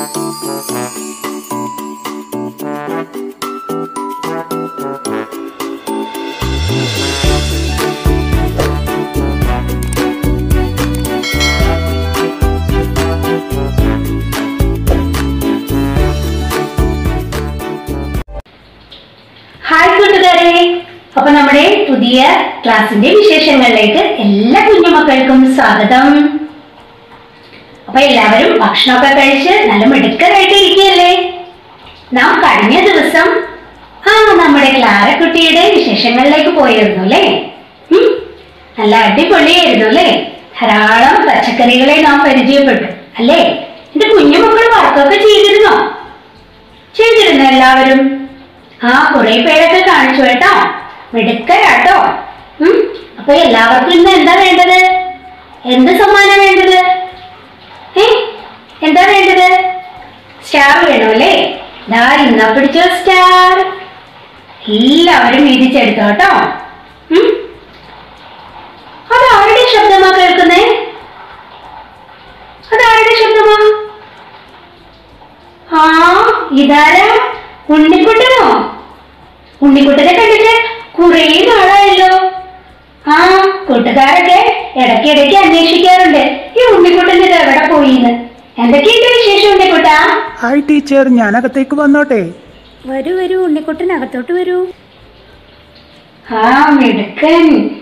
Hi കൂട്ടുകാരെ അപ്പൊ നമ്മുടെ പുതിയ ക്ലാസ്സിന്റെ വിശേഷങ്ങളിലേക്ക് എല്ലാ കുഞ്ഞുമക്കൾക്കും സ്വാഗതം അപ്പൊ എല്ലാവരും ഭക്ഷണമൊക്കെ കഴിച്ച് നല്ല മിടുക്കരായിട്ട് ഇരിക്കുകയല്ലേ നാം കഴിഞ്ഞ ദിവസം ആ നമ്മുടെ ക്ലാരക്കുട്ടിയുടെ വിശേഷങ്ങളിലേക്ക് പോയിരുന്നു അല്ലേ ഉം? നല്ല അടിപൊളിയായിരുന്നു അല്ലേ ധാരാളം പച്ചക്കറികളെ നാം പരിചയപ്പെട്ടു അല്ലേ എന്റെ കുഞ്ഞുമക്കൾ വർക്കൊക്കെ ചെയ്തിരുന്നോ ചെയ്തിരുന്നു എല്ലാവരും ആ കുറെ പേരൊക്കെ കാണിച്ചു കേട്ടോ മിടുക്കരാട്ടോ ഉം അപ്പൊ എല്ലാവർക്കും ഇന്ന് എന്താ വേണ്ടത് എന്ത് സമ്മാനം വേണ്ടത് ഏ എന്താ വേണ്ടത് സ്റ്റാർ വേണോ അല്ലേ ദാ ഇന്ന പിടിച്ചോ സ്റ്റാർ എല്ലാവരും വീതിച്ചെടുത്തോ കേട്ടോ ഉം അത് ആരുടെ ശബ്ദമാ കേൾക്കുന്നേ അത് ആരുടെ ശബ്ദമാ ആ ഇതാരാ ഉണ്ണിക്കുട്ടനോ ഉണ്ണിക്കുട്ടനെ കണ്ടിട്ട് കുറേ നാളായല്ലോ ആ കൂട്ടുകാരൊക്കെ ഇടയ്ക്കിടയ്ക്ക് അന്വേഷിക്കാറുണ്ട് ഈ ഉണ്ണിക്കുട്ടൻ ഇത് എവിടെ പോയിന്ന് എന്തൊക്കെയുണ്ട് വിശേഷം ഉണ്ണിക്കുട്ടാ ഹായ് ടീച്ചർ ഞാൻ അകത്തേക്ക് വന്നോട്ടെ വരൂ വരൂ ഉണ്ണിക്കുട്ടൻ അകത്തോട്ട് വരൂ ആ മിടുക്കൻ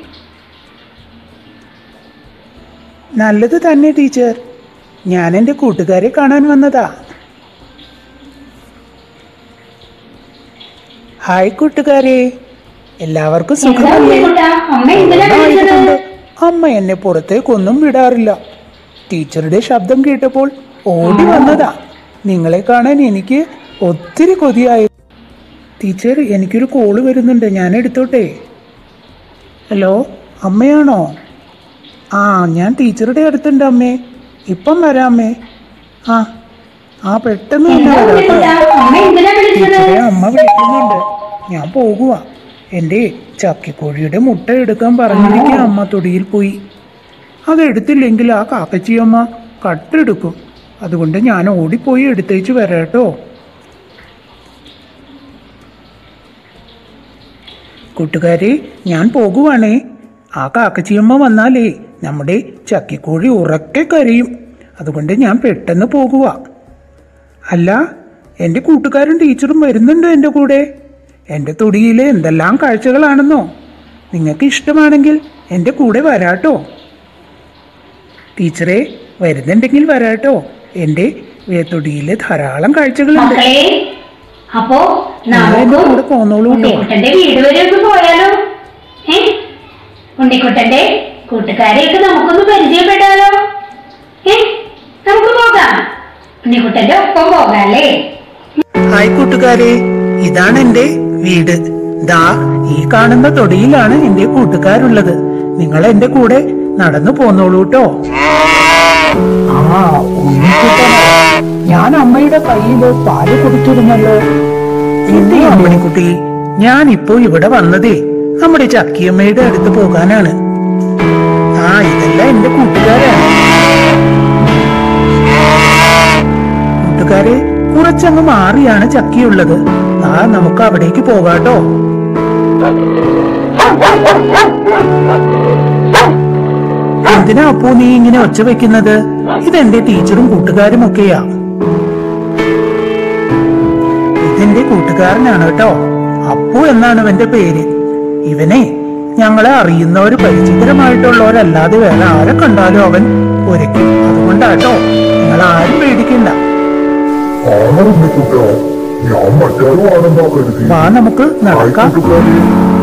നല്ലത് തന്നെ ടീച്ചർ ഞാൻ എൻ്റെ കൂട്ടുകാരെ കാണാൻ വന്നതാ ഹായ് കൂട്ടുകാരെ എല്ലാവർക്കും എന്താ സുഖമല്ലേ ഉണ്ണിക്കുട്ടാ അമ്മ എന്തിനാ വിളിച്ചത് ആയതുകൊണ്ട് അമ്മ എന്നെ പുറത്തേക്കൊന്നും വിടാറില്ല ടീച്ചറുടെ ശബ്ദം കേട്ടപ്പോൾ ഓടി വന്നതാ നിങ്ങളെ കാണാൻ എനിക്ക് ഒത്തിരി കൊതിയായി ടീച്ചർ എനിക്കൊരു കോള് വരുന്നുണ്ട് ഞാൻ എടുത്തോട്ടെ ഹലോ അമ്മയാണോ ആ ഞാൻ ടീച്ചറുടെ അടുത്തുണ്ട് അമ്മേ ഇപ്പം വരാം അമ്മേ ആ ആ പെട്ടെന്ന് തന്നെ എന്താ വരാം കേട്ടോ. ഉണ്ണിക്കുട്ടാ അമ്മ എന്തിനാ വിളിച്ചത് ടീച്ചറെ അമ്മ വിളിക്കുന്നുണ്ട് ഞാൻ പോകുക എൻ്റെ ചക്കിക്കോഴിയുടെ മുട്ട എടുക്കാൻ പറഞ്ഞിരിക്കുക അമ്മ തൊടിയിൽ പോയി അത് എടുത്തില്ലെങ്കിൽ ആ കാക്കച്ചിയമ്മ കട്ടെടുക്കും അതുകൊണ്ട് ഞാൻ ഓടിപ്പോയി എടുത്തേച്ച് വരാം കേട്ടോ കൂട്ടുകാരെ ഞാൻ പോകുവാണേ ആ കാക്കച്ചിയമ്മ വന്നാലേ നമ്മുടെ ചക്കിക്കോഴി ഉറക്കെ കരയും അതുകൊണ്ട് ഞാൻ പെട്ടെന്ന് പോകുക അല്ല എൻ്റെ കൂട്ടുകാരൻ ടീച്ചറും വരുന്നുണ്ടോ എൻ്റെ കൂടെ എൻ്റെ തൊടിയിലെ എന്തെല്ലാം കാഴ്ചകളാണെന്നോ നിങ്ങൾക്ക് ഇഷ്ടമാണെങ്കിൽ എൻ്റെ കൂടെ വരാട്ടോ ടീച്ചറെ വരുന്നുണ്ടെങ്കിൽ വരാട്ടോ എൻ്റെ തൊടിയിൽ ധാരാളം കാഴ്ചകളുണ്ട് മക്കളെ അപ്പോ നിങ്ങൾ എൻ്റെ നമുക്ക് കൂടെ പോന്നോളൂ കേട്ടോ ഉണ്ണിക്കുട്ടന്റെ വീട് വരെ ഒന്ന് പോയാലോ ഏ ഉണ്ണിക്കുട്ടന്റെ കൂട്ടുകാരെയൊക്കെ നമുക്കൊന്ന് പരിചയപ്പെട്ടാലോ ഏ നമുക്ക് പോകാം ഉണ്ണിക്കുട്ടന്റെ ഒപ്പം പോകാം അല്ലേ ഹായ് കൂട്ടുകാരെ ഇതാണ് എൻ്റെ വീട് ദാ ഈ കാണുന്ന തൊടിയിലാണ് എൻ്റെ കൂട്ടുകാരുള്ളത് നിങ്ങൾ എൻ്റെ കൂടെ നടന്നു പോന്നോളൂ കേട്ടോ ആ ഉണ്ണിക്കുട്ടനാ. ഞാൻ അമ്മയുടെ കയ്യില് പാല് കുടിച്ചിരുന്നല്ലോ എന്റെ അമ്മണിക്കുട്ടി ഞാൻ ഇപ്പോ ഇവിടെ വന്നതേ നമ്മുടെ ചക്കിയമ്മയുടെ അടുത്ത് പോകാനാണ് ആ ഇതെല്ലാം എന്റെ കൂട്ടുകാരാണ് കൂട്ടുകാരെ കുറച്ചങ്ങ് മാറിയാണ് ചക്കിയുള്ളത് ആ നമുക്ക് അവിടേക്ക് പോകാട്ടോ എന്തിനാ അപ്പോ നീ ഇങ്ങനെ ഒച്ച വെക്കുന്നത് ഇതെന്റെ ടീച്ചറും കൂട്ടുകാരും ഒക്കെയാ ഇതെന്റെ കൂട്ടുകാരനാണ് കേട്ടോ അപ്പു എന്നാണ് ഇവന്റെ പേര് ഇവനെ ഞങ്ങളെ അറിയുന്നവര് പരിചിതരമായിട്ടുള്ളവരല്ലാതെ വേറെ ആരെ കണ്ടാലും അവൻ ഒരയ്ക്കും അതുകൊണ്ടാട്ടോ നിങ്ങൾ ആരും പേടിക്കണ്ട ആണോ കുട്ടോ ഞാൻ മറ്റാരും ആണെന്നാ കരുതി വാ നമുക്ക് നടക്കാം കൂട്ടുകാരി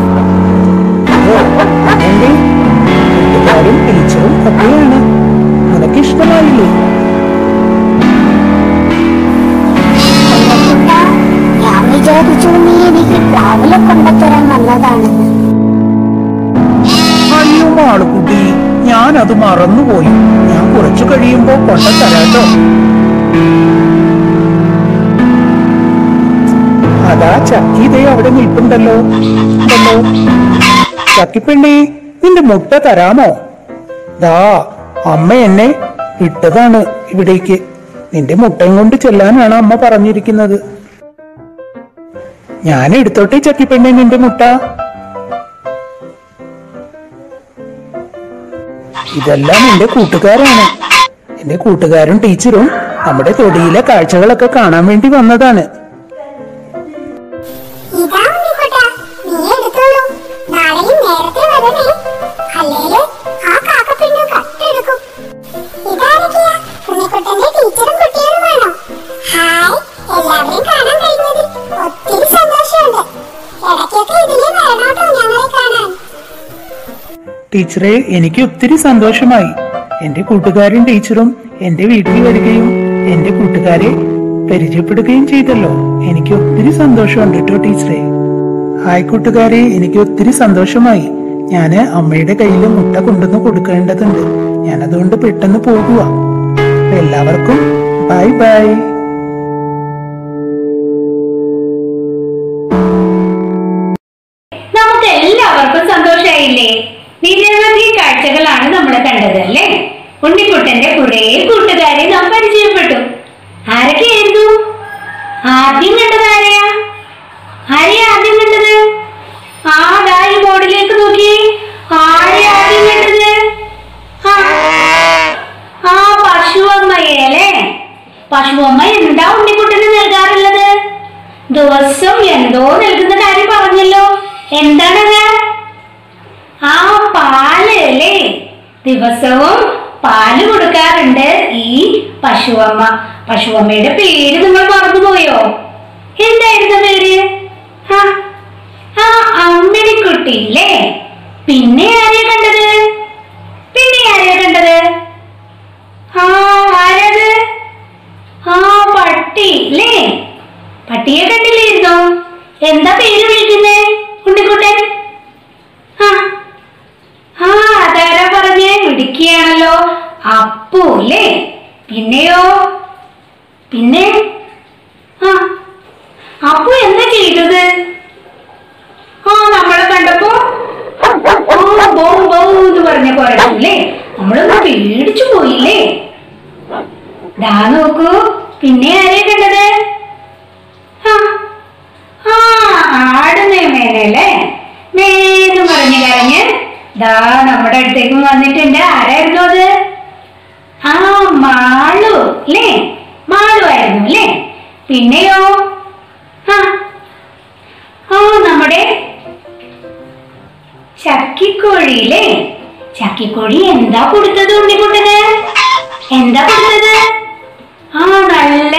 എന്റെ കൂട്ടുകാരും ടീച്ചറും ഒക്കെയാണ് നിനക്ക് ഇഷ്ടമായില്ലേ ഞാൻ വിചാരിച്ചു നീ എനിക്ക് ട്രാവലെ കൊണ്ടുത്തരാൻ വന്നതാണെന്ന് അയ്യോ മാളുകുട്ടി ഞാൻ അത് മറന്നുപോയി ഞാൻ കുറച്ചു കഴിയുമ്പോ കൊണ്ടത്തരാട്ടോ അതാ ചക്കി ദേ അവിടെ നിൽപ്പുണ്ടല്ലോ ഉണ്ടല്ലോ ചക്കിപ്പെണ്ണേ നിന്റെ മുട്ട തരാമോ ദാ അമ്മ എന്നെ ഇട്ടതാണ് ഇവിടേക്ക് നിന്റെ മുട്ടയും കൊണ്ട് ചെല്ലാനാണ് അമ്മ പറഞ്ഞിരിക്കുന്നത് ഞാൻ എടുത്തോട്ടെ ചക്കിപ്പെണ്ണെ നിന്റെ മുട്ട ഇതെല്ലാം എന്റെ കൂട്ടുകാരാണ് എന്റെ കൂട്ടുകാരും ടീച്ചറും നമ്മുടെ തൊടിയിലെ കാഴ്ചകളൊക്കെ കാണാൻ വേണ്ടി വന്നതാണ് ഇതാ ഉണ്ണിക്കുട്ടാ നീ എടുത്തോളൂ നാളെയും നേരത്തെ വരണേ അല്ലേല് ആ കാക്കപ്പിണ്ണു കട്ടെടുക്കും ഇതാരൊക്കെയാ ഉണ്ണിക്കുട്ടന്റെ ടീച്ചറും കുട്ടികളുമാണോ ഹായ് എല്ലാവരെയും കാണാൻ കഴിഞ്ഞതിൽ ഒത്തിരി സന്തോഷമുണ്ട് ഇടയ്ക്കൊക്കെ ഇതിലെ വരണോട്ടോ ഞങ്ങളെ കാണാൻ ടീച്ചറെ എനിക്ക് ഒത്തിരി സന്തോഷമായി എന്റെ കൂട്ടുകാരും ടീച്ചറും എന്റെ വീട്ടിൽ വരികയും എന്റെ കൂട്ടുകാരെ പരിചയപ്പെടുകയും ചെയ്തല്ലോ എനിക്ക് ഒത്തിരി സന്തോഷമുണ്ട് കേട്ടോ ടീച്ചറെ ഹായ് കൂട്ടുകാരെ എനിക്ക് ഒത്തിരി സന്തോഷമായി ഞാന് അമ്മയുടെ കയ്യിൽ മുട്ട കൊണ്ടുവന്ന് കൊടുക്കേണ്ടതുണ്ട് ഞാൻ അതുകൊണ്ട് പെട്ടെന്ന് പോകുക അപ്പൊ എല്ലാവർക്കും ബൈ ബൈ നമുക്ക് എല്ലാവർക്കും സന്തോഷായില്ലേ നിരവധി കാഴ്ചകളാണ് നമ്മൾ കണ്ടത് അല്ലേ ഉണ്ണിക്കുട്ടന്റെ കുറെ കൂട്ടുകാരെ നാം പരിചയപ്പെട്ടു ആരൊക്കെയായിരുന്നു ആദ്യം കണ്ടത് ആരെയാ ആരെയാ ആദ്യം കണ്ടത് ആ ദാ ഈ ബോർഡിലേക്ക് നോക്കി ആരെയാ ആദ്യം കണ്ടത് ആ, ആ പശുവമ്മയെ അല്ലേ പശുവമ്മ എന്താ ഉണ്ണിക്കുട്ടന് നൽകാറുള്ളത് ദിവസം എന്തോ നൽകുന്ന കാര്യം പറഞ്ഞല്ലോ എന്താണത് ആ പാല് അല്ലേ ദിവസവും പാല് കൊടുക്കാറുണ്ട് ഈ പശുവമ്മ പശുവമ്മയുടെ പേര് നിങ്ങൾ മറന്നുപോയോ എന്തായിരുന്നു പേര് ആ ആ അമ്മിണിക്കുട്ടി അല്ലേ പിന്നെ ആരെയാ കണ്ടത് പിന്നെ ആരെയാ കണ്ടത് ആ ആരത് ആ പട്ടി അല്ലേ പട്ടിയെ കണ്ടില്ലായിരുന്നോ എന്താ പേര് വിളിക്കുന്നേ ഉണ്ണിക്കുട്ടൻ ആ ആ അതാരാ പറഞ്ഞേ മിടുക്കിയാണല്ലോ അപ്പു അല്ലേ പിന്നെയോ പിന്നെ ആ അപ്പു എന്താ ചെയ്തത് ആ നമ്മളെ കണ്ടപ്പോ ആ ബോ ബോ എന്ന് പറഞ്ഞ കുറഞ്ഞല്ലേ നമ്മളൊന്ന് പേടിച്ചു പോയില്ലേ ദാ നോക്കൂ പിന്നെ ആരെയാ കണ്ടത് ആ ആ ആടുന്നേ മേനല്ലേ മേന്ന് പറഞ്ഞു കരഞ്ഞ് ദാ നമ്മുടെ അടുത്തേക്ക് വന്നിട്ടുണ്ട് ആരായിരുന്നു അത് ആ മാളു അല്ലേ മാളു ആയിരുന്നു അല്ലേ പിന്നെയോ ആ ആ നമ്മുടെ ചക്കിക്കോഴി അല്ലേ ചക്കിക്കോഴി എന്താ കൊടുത്തത് ഉണ്ണിക്കുട്ടന് എന്താ കൊടുത്തത് ആ നല്ല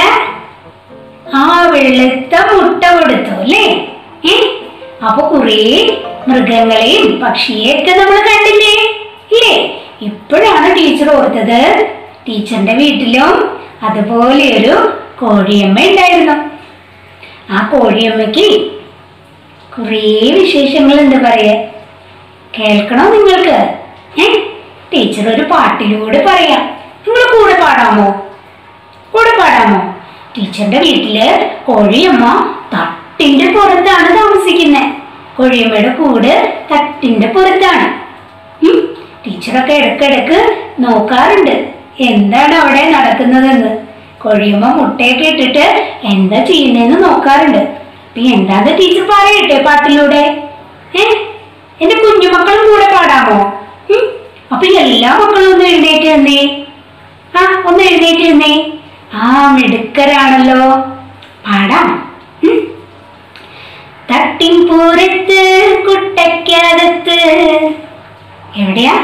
ആ വെളുത്ത മുട്ട കൊടുത്തു അല്ലേ ഏ അപ്പൊ കുറേ മൃഗങ്ങളെയും പക്ഷിയെയൊക്കെ നമ്മൾ കണ്ടില്ലേ ഇല്ലേ ഇപ്പോഴാണ് ടീച്ചർ ഓർത്തത് ടീച്ചറിന്റെ വീട്ടിലും അതുപോലെ ഒരു കോഴിയമ്മ ഉണ്ടായിരുന്നു ആ കോഴിയമ്മയ്ക്ക് കുറേ വിശേഷങ്ങളുണ്ട് പറയാൻ കേൾക്കണോ നിങ്ങൾക്ക് ഏ ടീച്ചർ ഒരു പാട്ടിലൂടെ പറയാം നിങ്ങൾ കൂടെ പാടാമോ കൂടെ പാടാമോ ടീച്ചറിന്റെ വീട്ടില് കോഴിയമ്മ തട്ടിന്റെ പുറത്താണ് താമസിക്കുന്നത് കോഴിയമ്മയുടെ കൂട് തട്ടിന്റെ പുറത്താണ് ഉം. ടീച്ചറൊക്കെ ഇടക്കിടക്ക് നോക്കാറുണ്ട് എന്താണ് അവിടെ നടക്കുന്നതെന്ന് കോഴിയമ്മ മുട്ടയൊക്കെ ഇട്ടിട്ട് എന്താ ചെയ്യുന്നതെന്ന് നോക്കാറുണ്ട് അപ്പൊ എന്താന്ന് ടീച്ചർ പറയട്ടെ പാട്ടിലൂടെ ഏ എന്റെ കുഞ്ഞുമക്കളും കൂടെ പാടാമോ ഉം. അപ്പൊ എല്ലാ മക്കളും ഒന്ന് എഴുന്നേറ്റ് നിന്നേ ആ ഒന്ന് എഴുന്നേറ്റ് നിന്നേ ആ മിടുക്കരാണല്ലോ പാടാം ഉം. തട്ടിൻ പുറത്ത് കുട്ടയ്ക്കകത്ത് എവിടെയാ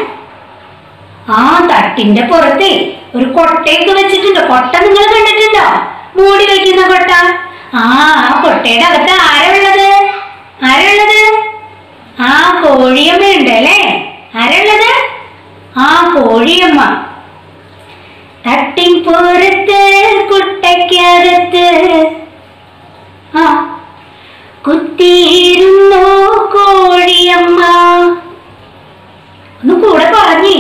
ആ തട്ടിന്റെ പുറത്തെ ഒരു കൊട്ടയൊക്കെ വെച്ചിട്ടുണ്ട് കൊട്ട നിങ്ങൾ കണ്ടിട്ടുണ്ടോ മൂടി വെക്കുന്ന കൊട്ട ആ ആ കൊട്ടയുടെ അകത്ത് ആരാ ഉള്ളത് ആരാ ഉള്ളത് ആ കോഴിയമ്മ അല്ലേ ആരാ ഉള്ളത് ആ കോഴിയമ്മ തട്ടിൻ പുറത്ത് കുട്ടയ്ക്കകത്ത് ആ കുത്തിയിരുന്നു കോഴിയമ്മ ഒന്ന് കൂടെ പറഞ്ഞേ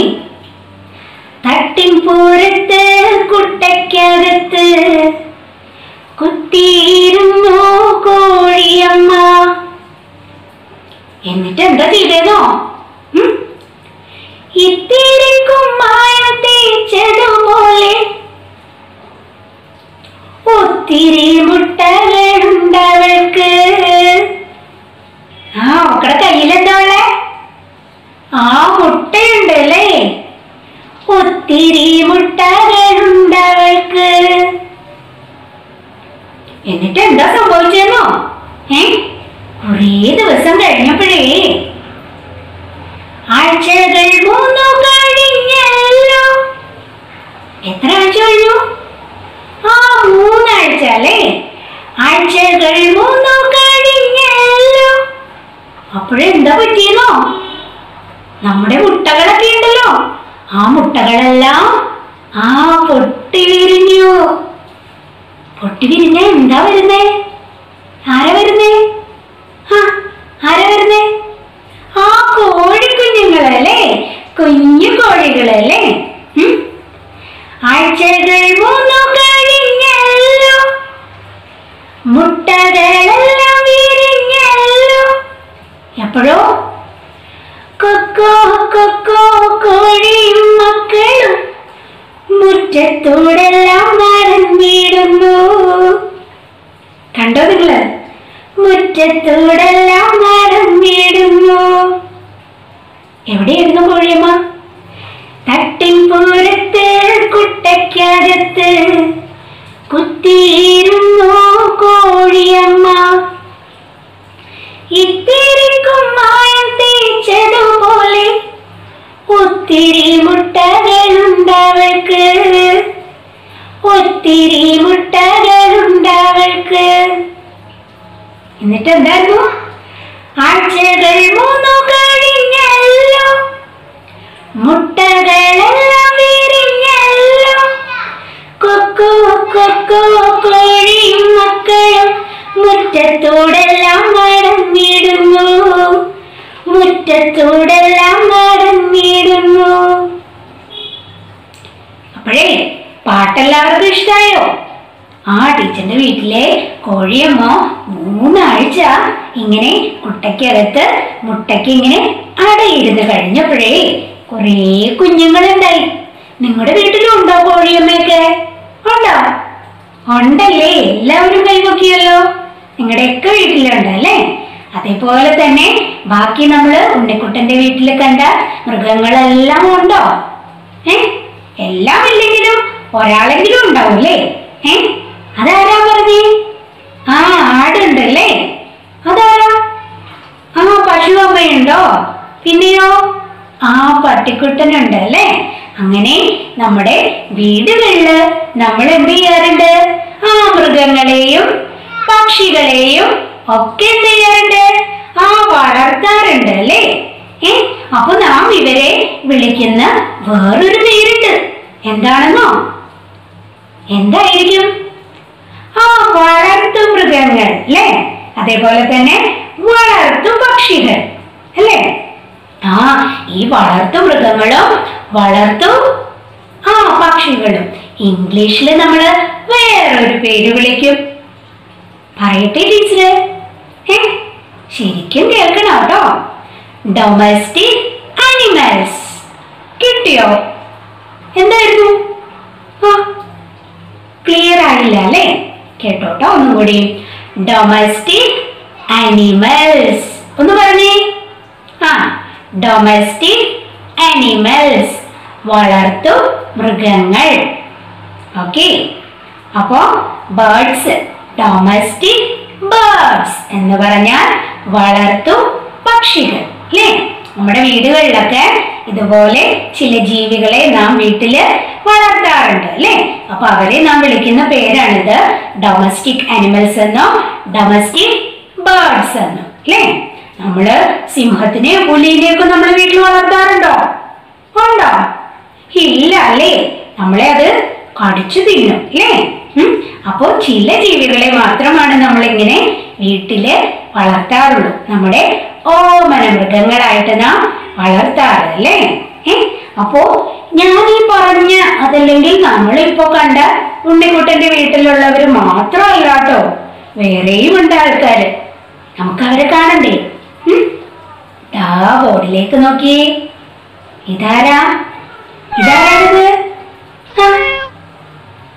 തട്ടിൻ പുറത്ത് കുട്ടയ്ക്കകത്ത് കുത്തിയിരുന്നു കോഴിയമ്മ എന്നിട്ട് എന്താ ചെയ്തേന്നോ ഉം? ഇത്തിരി കുമ്മായം തേച്ചതുപോലെ ഒത്തിരി മുട്ടകളുണ്ടവൾക്ക് ആ അവക്കടെ കയ്യിലെന്താ ഉള്ളേ ആ മുട്ടയുണ്ട് അല്ലേ ഒത്തിരി മുട്ടകളുണ്ടവൾക്ക് എന്നിട്ട് എന്താ സംഭവിച്ചെന്നോ ഏ കുറേ ദിവസം കഴിഞ്ഞപ്പോഴേ ആഴ്ചകൾ മൂന്നു കഴിഞ്ഞല്ലോ എത്ര ആഴ്ച കഴിഞ്ഞു ആ മൂന്നാഴ്ച അല്ലേ ആഴ്ചകൾ മൂന്നു കഴിഞ്ഞല്ലോ അപ്പോഴെന്താ പറ്റിയെന്നോ നമ്മുടെ മുട്ടകളൊക്കെ ഉണ്ടല്ലോ ആ മുട്ടകളെല്ലാം ആ പൊട്ടി വിരിഞ്ഞു പൊട്ടി വിരിഞ്ഞ എന്താ വരുന്നേ ആരാ വരുന്നേ ആ ആരാ വരുന്നേ ആ കോഴിക്കുഞ്ഞുങ്ങളല്ലേ കുഞ്ഞു കോഴികളല്ലേ ഉം? ആഴ്ചകൾ മൂന്നു കഴിഞ്ഞല്ലോ മുട്ടകളെല്ലാം വിരിഞ്ഞല്ലോ എപ്പോഴോ കൊക്കോ കൊക്കോ കോഴിയും മക്കളും മുറ്റത്തൂടെല്ലാം നടന്നിടുന്നു കണ്ടോ നിങ്ങള് മുറ്റത്തൂടെല്ലാം നടന്നിടുന്നു എവിടെയായിരുന്നു കോഴിയമ്മ തട്ടിൻപൂരത്ത് കുട്ടയ്ക്കകത്ത് കുത്തിയിരുന്നു കോഴിയമ്മ ഇത്തിരി കുമ്മായം തേച്ചതുപോലെ ഒത്തിരി മുട്ടകളുണ്ടവൾക്ക് ഒത്തിരി മുട്ടകളുണ്ടവൾക്ക് എന്നിട്ട് എന്തായിരുന്നു ആഴ്ചകൾ മൂന്നു കഴിഞ്ഞല്ലോ മുട്ടകളെല്ലാം വിരിഞ്ഞല്ലോ കൊക്കോ കൊക്കോ കോഴിയും മക്കളും മുറ്റത്തോടെല്ലാം നടന്നിടുന്നു മുറ്റത്തോടെല്ലാം നടന്നിടുന്നു അപ്പോഴേ പാട്ടെല്ലാവർക്കും ഇഷ്ടായോ ആ ടീച്ചറിന്റെ വീട്ടിലെ കോഴിയമ്മ മൂന്നാഴ്ച ഇങ്ങനെ കുട്ടയ്ക്കകത്ത് മുട്ടയ്ക്ക് ഇങ്ങനെ അടയിരുന്ന് കഴിഞ്ഞപ്പോഴേ കുറേ കുഞ്ഞുങ്ങളുണ്ടായി നിങ്ങളുടെ വീട്ടിലും ഉണ്ടോ കോഴിയമ്മയൊക്കെ ഉണ്ടോ ഉണ്ടല്ലേ എല്ലാവരും കൈവക്കിയല്ലോ നിങ്ങളുടെയൊക്കെ വീട്ടിലുണ്ട് അല്ലേ അതേപോലെ തന്നെ ബാക്കി നമ്മള് ഉണ്ണിക്കുട്ടന്റെ വീട്ടിൽ കണ്ട മൃഗങ്ങളെല്ലാം ഉണ്ടോ ഏ എല്ലാം ഇല്ലെങ്കിലും ഒരാളെങ്കിലും ഉണ്ടാവും അല്ലേ ഏ അതാരാ പറഞ്ഞേ ആ ആടുണ്ടല്ലേ അതാരാ ആ പശു അമ്മയുണ്ടോ പിന്നെയോ ആ പട്ടിക്കുട്ടനുണ്ട് അല്ലേ അങ്ങനെ നമ്മുടെ വീടുകളില് നമ്മൾ എന്ത് ചെയ്യാറുണ്ട് ആ മൃഗങ്ങളെയും പക്ഷികളെയും ഒക്കെ എന്ത് ചെയ്യാറുണ്ട് ആ വളർത്താറുണ്ട് അല്ലേ ഏ അപ്പൊ നാം ഇവരെ വിളിക്കുന്ന വേറൊരു പേരുണ്ട് എന്താണെന്നോ എന്തായിരിക്കും ആ വളർത്തു മൃഗങ്ങൾ അല്ലേ അതേപോലെ തന്നെ വളർത്തു പക്ഷികൾ അല്ലേ ആ ഈ വളർത്തു മൃഗങ്ങളും വളർത്തു ആ പക്ഷികളും ഇംഗ്ലീഷിൽ നമ്മൾ വേറൊരു പേര് വിളിക്കും പറയട്ടെ ടീച്ചറ് ഏ ശരിക്കും കേൾക്കണം കേട്ടോ ഡൊമസ്റ്റിക് ആനിമൽസ് കിട്ടിയോ എന്തായിരുന്നു ആ ക്ലിയർ ആയില്ല അല്ലേ കേട്ടോട്ടോ ഒന്നും കൂടി ഡൊമസ്റ്റിക് ആനിമൽസ് ഒന്ന് പറഞ്ഞേ ആ ഡൊമസ്റ്റിക് ആനിമൽസ് വളർത്തു മൃഗങ്ങൾ ഓക്കെ അപ്പോ ബേർഡ്സ് ഡൊമസ്റ്റിക് ബേർഡ്സ് എന്ന് പറഞ്ഞാൽ വളർത്തു പക്ഷികൾ അല്ലേ നമ്മുടെ വീടുകളിലൊക്കെ ഇതുപോലെ ചില ജീവികളെ നാം വീട്ടില് വളർത്താറുണ്ട് അല്ലേ അപ്പൊ അവരെ നാം വിളിക്കുന്ന പേരാണിത് ഡൊമസ്റ്റിക് ആനിമൽസ് എന്നോ ഡൊമസ്റ്റിക് ബേർഡ്സ് എന്നോ അല്ലേ നമ്മള് സിംഹത്തിനെയോ പുലിനെയൊക്കെ നമ്മുടെ വീട്ടിൽ വളർത്താറുണ്ടോ ഉണ്ടോ ഇല്ല അല്ലേ നമ്മളെ അത് കടിച്ചു തിന്നും അല്ലേ ഉം? അപ്പോ ചില ജീവികളെ മാത്രമാണ് നമ്മൾ ഇങ്ങനെ വീട്ടില് വളർത്താറുള്ളൂ നമ്മുടെ ഓമന മൃഗങ്ങളായിട്ട് നാം വളർത്താറ് അല്ലേ ഏ അപ്പോ ഞാൻ ഈ പറഞ്ഞ അതല്ലെങ്കിൽ നമ്മളിപ്പോ കണ്ട ഉണ്ണിക്കുട്ടന്റെ വീട്ടിലുള്ളവര് മാത്രമല്ല കേട്ടോ വേറെയും ഉണ്ട് ആൾക്കാര് നമുക്ക് അവരെ കാണണ്ടേ ഉം? ദാ ബോർഡിലേക്ക് നോക്കിയേ ഇതാരാ ഇതാരാണിത് ആ,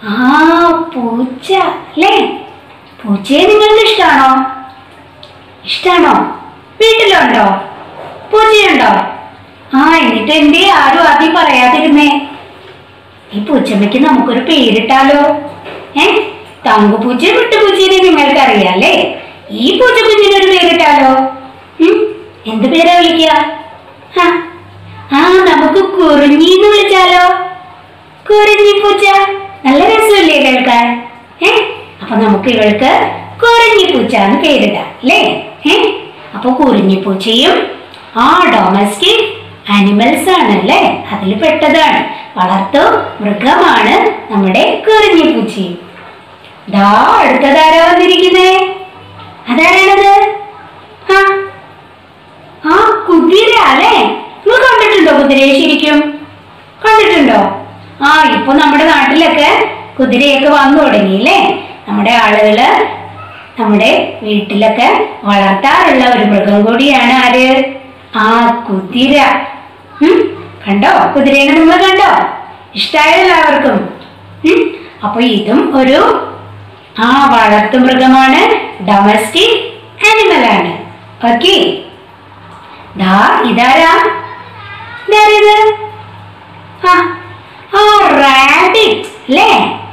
ആ പൂച്ച അല്ലേ പൂച്ചയെ നിങ്ങൾക്ക് ഇഷ്ടാണോ ഇഷ്ടാണോ വീട്ടിലുണ്ടോ പൂച്ചയുണ്ടോ ആ എന്നിട്ട് എന്തേ ആരും ആദ്യം പറയാതിരുന്നേ ഈ പൂച്ചമ്മയ്ക്ക് നമുക്കൊരു പേരിട്ടാലോ ഏ തങ്കുപൂച്ച വിട്ടുപൂച്ചയെ നിങ്ങൾക്ക് അറിയാല്ലേ ഈ പൂച്ചക്കുഞ്ഞിന് ഒരു പേരിട്ടാലോ ഉം, എന്ത് പേരാ വിളിക്കുക ആ, ആ നമുക്ക് കുറിഞ്ഞി എന്ന് വിളിച്ചാലോ കുറിഞ്ഞി പൂച്ച നല്ല രസമല്ലേ കേൾക്കാൻ ഏ അപ്പൊ നമുക്ക് ഇവൾക്ക് കുറിഞ്ഞി പൂച്ച എന്ന് പേരിടാം അല്ലേ ഏ അപ്പൊ കുറിഞ്ഞി പൂച്ചയും ആ ഡൊമസ്റ്റിക് ആനിമൽസ് ആണ് അല്ലേ അതിൽ പെട്ടതാണ് വളർത്തു മൃഗമാണ് നമ്മുടെ കുറിഞ്ഞി പൂച്ചയും ദാ അടുത്തതാരാ വന്നിരിക്കുന്നേ അതാരാണത് ആ ആ കുതിര അല്ലേ നിങ്ങൾ കണ്ടിട്ടുണ്ടോ കുതിരയെ ശരിക്കും കണ്ടിട്ടുണ്ടോ ആ ഇപ്പൊ നമ്മുടെ നാട്ടിലൊക്കെ കുതിരയൊക്കെ വന്നു തുടങ്ങിയില്ലേ നമ്മുടെ ആളുകള് നമ്മുടെ വീട്ടിലൊക്കെ വളർത്താറുള്ള ഒരു മൃഗം കൂടിയാണ് ആര് ആ കുതിര ഉം, കണ്ടോ കുതിരേനെ നിങ്ങൾ കണ്ടോ ഇഷ്ടായോ എല്ലാവർക്കും ഉം, അപ്പൊ ഇതും ഒരു ആ വളർത്തു മൃഗമാണ് ഡൊമസ്റ്റിക് ആനിമൽ ആണ് ഓക്കെ ദാ ഇതാരാ ഇതാരത് ആ ആ റാബിറ്റ് അല്ലേ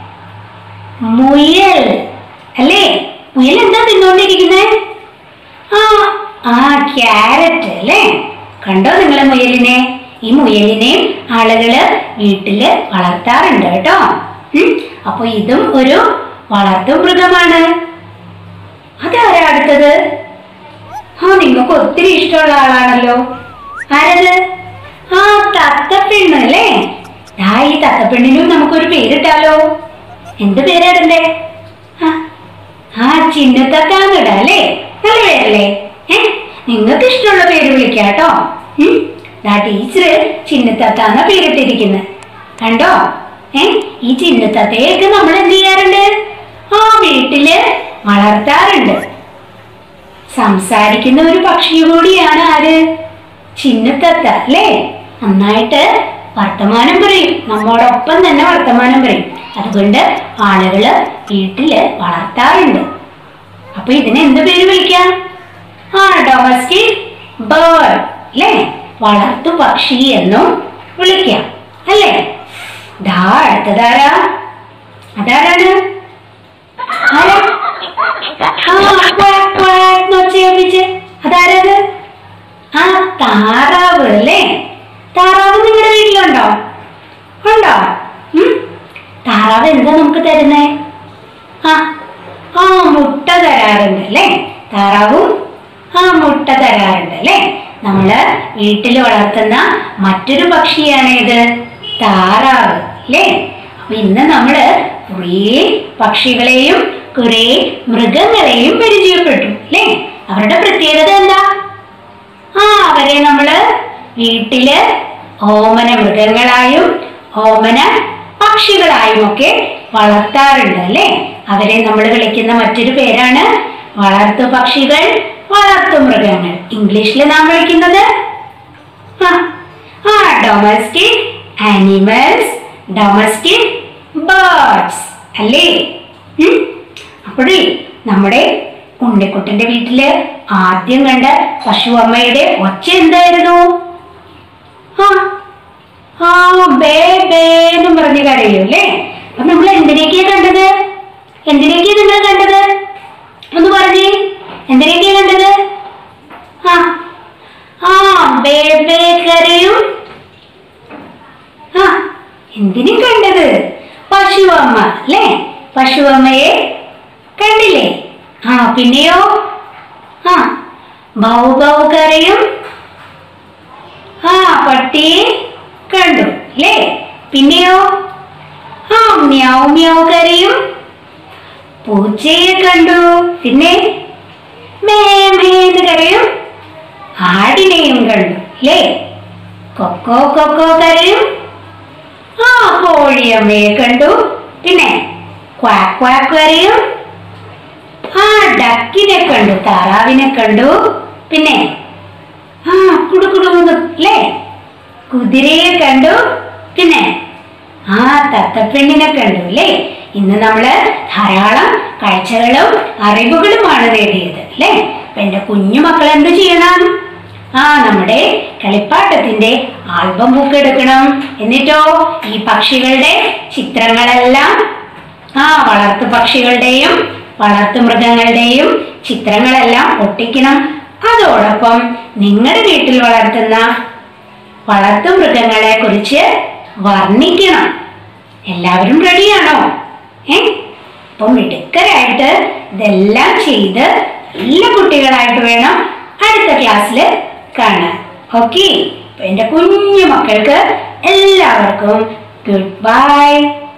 മുയൽ അല്ലേ മുയൽ എന്താ തിന്നുകൊണ്ടിരിക്കുന്നത് ആ ആ ക്യാരറ്റ് അല്ലേ കണ്ടോ നിങ്ങളെ മുയലിനെ ഈ മുയലിനെ ആളുകള് വീട്ടില് വളർത്താറുണ്ട് കേട്ടോ ഉം, അപ്പൊ ഇതും ഒരു വളർത്തു മൃഗമാണ് അതാരാ അടുത്തത് ആ നിങ്ങൾക്ക് ഒത്തിരി ഇഷ്ടമുള്ള ആളാണല്ലോ ആരത് ആ തത്തപ്പെണ്ണ് അല്ലേ ആ ഈ തത്തപ്പെണ്ണിനും നമുക്കൊരു പേരിട്ടാലോ എന്ത് പേരാടണ്ടേ ആ ആ ചിന്നത്തത്താന്നിടാ അല്ലേ നല്ല പേരല്ലേ ഏ നിങ്ങൾക്ക് ഇഷ്ടമുള്ള പേര് വിളിക്കാം കേട്ടോ ഉം. ദാ ടീച്ചറ് ചിന്നത്തത്താന്ന പേരിട്ടിരിക്കുന്നത് കണ്ടോ ഏ ഈ ചിന്നത്തത്തയൊക്കെ നമ്മൾ എന്ത് ചെയ്യാറുണ്ട് ആ വീട്ടില് വളർത്താറുണ്ട് സംസാരിക്കുന്ന ഒരു പക്ഷി കൂടിയാണ് ആര് ചിന്നത്തത്ത അല്ലേ നന്നായിട്ട് വർത്തമാനം പറയും നമ്മോടൊപ്പം തന്നെ വർത്തമാനം പറയും അതുകൊണ്ട് ആളുകള് വീട്ടില് വളർത്താറുണ്ട് അപ്പൊ ഇതിന് എന്ത് പേര് വിളിക്കാം ആ ഡൊമസ്റ്റിക് ബേർഡ് അല്ലേ വളർത്തു പക്ഷി എന്നും വിളിക്കാം അല്ലേ ദാ അടുത്തതാരാ അതാരാണ് ആരാ ആ ക്വാക്ക് ക്വാക്ക് നൊച്ചയൊപ്പിച്ച് അതാരത് ആ താറാവ് അല്ലേ താറാവ് നിങ്ങളുടെ വീട്ടിലുണ്ടോ ഉണ്ടോ ഉം? താറാവ് എന്താ നമുക്ക് തരുന്നേ ആ ആ മുട്ട തരാറുണ്ട് അല്ലേ താറാവും ആ മുട്ട തരാറുണ്ട് അല്ലേ നമ്മള് വീട്ടിൽ വളർത്തുന്ന മറ്റൊരു പക്ഷിയാണ് ഇത് താറാവ് അല്ലേ അപ്പൊ ഇന്ന് നമ്മള് കുറേ പക്ഷികളെയും കുറേ മൃഗങ്ങളെയും പരിചയപ്പെട്ടു അല്ലേ അവരുടെ പ്രത്യേകത എന്താ ആ അവരെ നമ്മള് വീട്ടില് ഓമന മൃഗങ്ങളായും ഓമന പക്ഷികളായും ഒക്കെ വളർത്താറുണ്ട് അല്ലേ അവരെ നമ്മൾ വിളിക്കുന്ന മറ്റൊരു പേരാണ് വളർത്തു പക്ഷികൾ വളർത്തു മൃഗങ്ങൾ ഇംഗ്ലീഷിൽ നാം വിളിക്കുന്നത് ആ, ആ ഡൊമസ്റ്റിക് ആനിമൽസ് ഡൊമസ്റ്റിക് ബേർഡ്സ് അല്ലേ ഉം? അപ്പോഴേ നമ്മുടെ ഉണ്ണിക്കുട്ടന്റെ വീട്ടില് ആദ്യം കണ്ട പശു അമ്മയുടെ ഒച്ച എന്തായിരുന്നു ആ ആ ബേ ബേ എന്നും പറഞ്ഞ് കരയും അല്ലേ അപ്പൊ നമ്മൾ എന്തിനൊക്കെയാ കണ്ടത് എന്തിനൊക്കെയാ നിങ്ങൾ കണ്ടത് ഒന്ന് പറഞ്ഞേ എന്തിനൊക്കെയാ കണ്ടത് ആ ആ ബേ ബേ കരയും ആ എന്തിനും കണ്ടത് പശുവമ്മ അല്ലേ പശുവമ്മയെ കണ്ടില്ലേ ആ പിന്നെയോ ആ ബൗ ബൗ കരയും ആ പട്ടിയെ കണ്ടു അല്ലേ പിന്നെയോ ആ മ്യാവ് മ്യാവ് കരയും പൂച്ചയെ കണ്ടു പിന്നെ മേ മേന്ന് കരയും ആടിനെയും കണ്ടു അല്ലേ കൊക്കോ കൊക്കോ കരയും ആ കോഴിയമ്മയെ കണ്ടു പിന്നെ ക്വാക്ക് ക്വാക്ക് കരയും ആ ഡക്കിനെ കണ്ടു താറാവിനെ കണ്ടു പിന്നെ ആ കുടുകുടുങ്ങുന്നു അല്ലേ കുതിരയെ കണ്ടു പിന്നെ ആ തത്തപ്പെണ്ണിനെ കണ്ടു അല്ലേ ഇന്ന് നമ്മള് ധാരാളം കാഴ്ചകളും അറിവുകളുമാണ് നേടിയത് അല്ലേ അപ്പൊ എന്റെ കുഞ്ഞു മക്കൾ എന്ത് ചെയ്യണം ആ നമ്മുടെ കളിപ്പാട്ടത്തിന്റെ ആൽബം ബുക്ക് എടുക്കണം എന്നിട്ടോ ഈ പക്ഷികളുടെ ചിത്രങ്ങളെല്ലാം ആ വളർത്തു പക്ഷികളുടെയും വളർത്തു മൃഗങ്ങളുടെയും ചിത്രങ്ങളെല്ലാം ഒട്ടിക്കണം അതോടൊപ്പം നിങ്ങളുടെ വീട്ടിൽ വളർത്തുന്ന വളർത്തു മൃഗങ്ങളെ കുറിച്ച് വർണ്ണിക്കണം എല്ലാവരും റെഡിയാണോ ഏ അപ്പൊ മിടുക്കരായിട്ട് ഇതെല്ലാം ചെയ്ത് നല്ല കുട്ടികളായിട്ട് വേണം അടുത്ത ക്ലാസ്സിൽ കാണാൻ ഓക്കെ എന്റെ കുഞ്ഞു മക്കൾക്ക് എല്ലാവർക്കും ഗുഡ് ബൈ